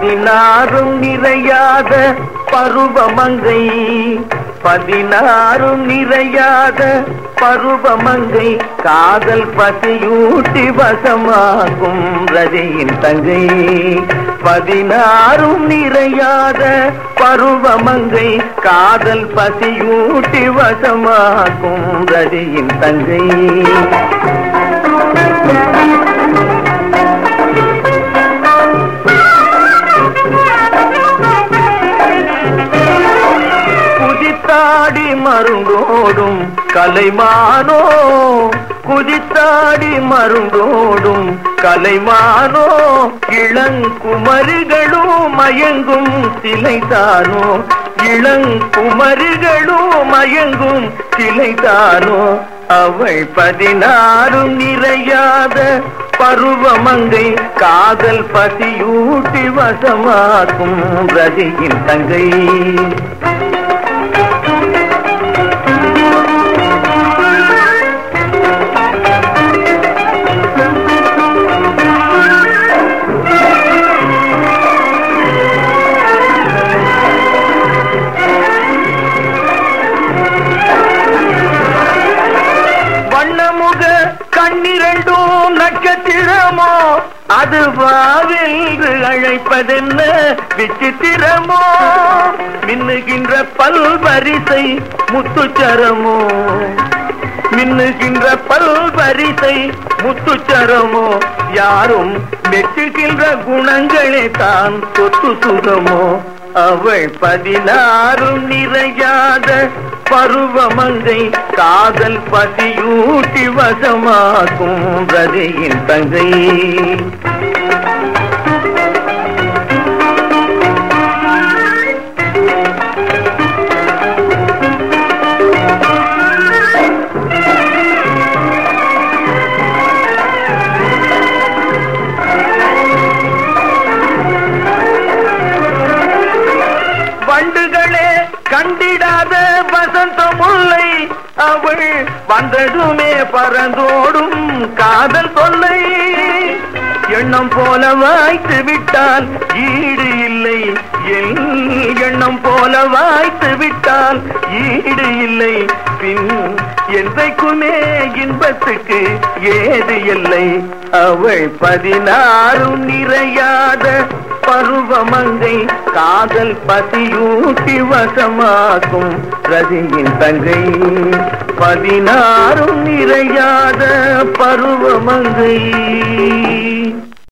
பதினாறும் நிறையாத பருவமங்கை பதினாறும் நிறையாத பருவமங்கை காதல் பசியூட்டி வசமாகும் ரதியின் தங்கை பதினாறும் நிறையாத பருவமங்கை காதல் பசியூட்டி வசமாகும் ரதியின் தங்கை குதித்தாடி மருங்கோடும் கலைமானோ குதித்தாடி மருங்கோடும் கலைமானோ இளங்குமரிகளும் மயங்கும் சிலைதானோ இளங்குமரிகளும் மயங்கும் சிலைதானோ அவள் பதினாறும் நிறையாத பருவமங்கை காதல் பசியூட்டி வசமாக்கும் ரதியின் தங்கை வண்ணமுக கண்ணிரண்டும் நட்சத்திரமோ அது வாவென்று அழைப்பதென்ன விசித்திரமோ மின்னுகின்ற பல்வரிசை முத்துச்சரமோ மின்னுகின்ற பல்வரிசை முத்துச்சரமோ யாரும் மெச்சுகின்ற குணங்களே தான் சொத்து சுகமோ அவள் பதினாறும் நிறையாத பருவமங்கை காதல் பதியூட்டி வசமாக்கும் ரதியின் தங்கை வண்டுகளே கண்டிடாத வசந்த முல்லை அவள் வந்ததுமே பறந்தோடும் காதல் தொல்லை எண்ணம் போல வாய்த்து விட்டால் ஈடு இல்லை என் எண்ணம் போல வாய்த்து விட்டால் ஈடு இல்லை பின் என்றைக்குமே இன்பத்துக்கு ஏது இல்லை அவள் பதினாறும் நிறையாத பருவமங்கை காதல் பசியூட்டி வசமாக்கும் ரதியின் தங்கை பதினாறும் நிறையாத பருவமங்கை